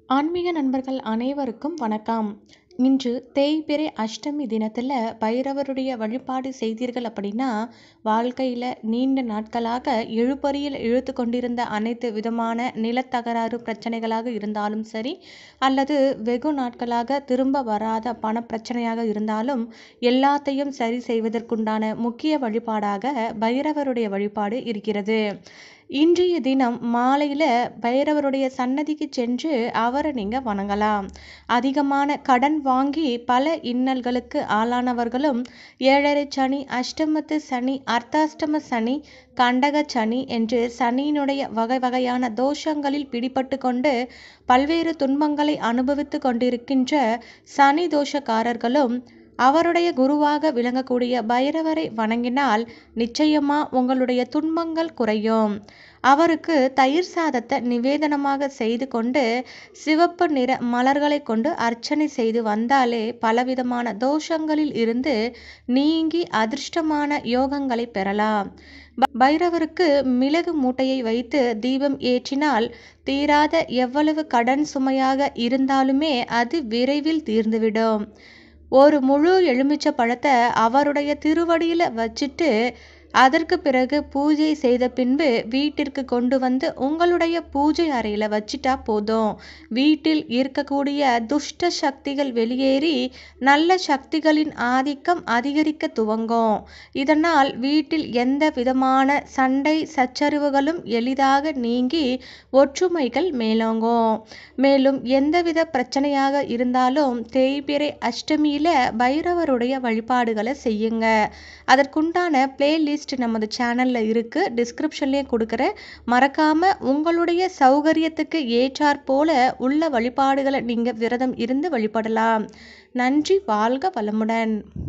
ஆன்மீக நண்பர்கள் அனைவருக்கும் வணக்கம் இன்று தேய்பிறை அஷ்டமி தினத்தில் பைரவருடைய வழிபாடு செய்தீர்கள் அப்படின்னா வாழ்க்கையில் நீண்ட நாட்களாக இழுபறியில் இழுத்து கொண்டிருந்த அனைத்து விதமான நிலத்தகராறு பிரச்சனைகளாக இருந்தாலும் சரி அல்லது வெகு நாட்களாக திரும்ப வராத பண பிரச்சனையாக இருந்தாலும் எல்லாத்தையும் சரி செய்வதற்குண்டான முக்கிய வழிபாடாக பைரவருடைய வழிபாடு இருக்கிறது இன்றைய தினம் மாலையில் பைரவருடைய சன்னதிக்கு சென்று அவரை நீங்கள் வணங்கலாம் அதிகமான கடன் வாங்கி பல இன்னல்களுக்கு ஆளானவர்களும் ஏழரை சனி அஷ்டமத்து சனி அர்த்தாஷ்டம சனி கண்டக சனி என்று சனியினுடைய வகை வகையான தோஷங்களில் பிடிபட்டு கொண்டு பல்வேறு துன்பங்களை அனுபவித்து கொண்டிருக்கின்ற சனி தோஷக்காரர்களும் அவருடைய குருவாக விளங்கக்கூடிய பைரவரை வணங்கினால் நிச்சயமா உங்களுடைய துன்பங்கள் குறையும் அவருக்கு தயிர் சாதத்தை நிவேதனமாக செய்து கொண்டு சிவப்பு நிற மலர்களை கொண்டு அர்ச்சனை செய்து வந்தாலே பலவிதமான தோஷங்களில் இருந்து நீங்கி அதிர்ஷ்டமான யோகங்களை பெறலாம் பைரவருக்கு மிளகு மூட்டையை வைத்து தீபம் ஏற்றினால் தீராத எவ்வளவு கடன் சுமையாக இருந்தாலுமே அது விரைவில் தீர்ந்துவிடும் ஒரு முழு எலுமிச்சை பழத்தை அவருடைய திருவடியில் வச்சுட்டு அதற்கு பிறகு பூஜை செய்த பின்பு வீட்டிற்கு கொண்டு வந்து உங்களுடைய பூஜை அறையில் வச்சிட்டா போதும் வீட்டில் இருக்கக்கூடிய துஷ்ட சக்திகள் வெளியேறி நல்ல சக்திகளின் ஆதிக்கம் அதிகரிக்க துவங்கும் இதனால் வீட்டில் எந்த விதமான சண்டை சச்சரவுகளும் எளிதாக நீங்கி ஒற்றுமைகள் மேலோங்கும் மேலும் எந்தவித பிரச்சனையாக இருந்தாலும் தேய்பிறை அஷ்டமியில் பைரவருடைய வழிபாடுகளை செய்யுங்க அதற்குண்டான பிளேலிஸ்ட் நமது சேனலில் இருக்குது டிஸ்கிரிப்ஷன்லேயும் கொடுக்குறேன் மறக்காமல் உங்களுடைய சௌகரியத்துக்கு ஏற்றாற் போல உள்ள வழிபாடுகளை நீங்கள் விரதம் இருந்து வழிபடலாம் நன்றி வாழ்க வளமுடன்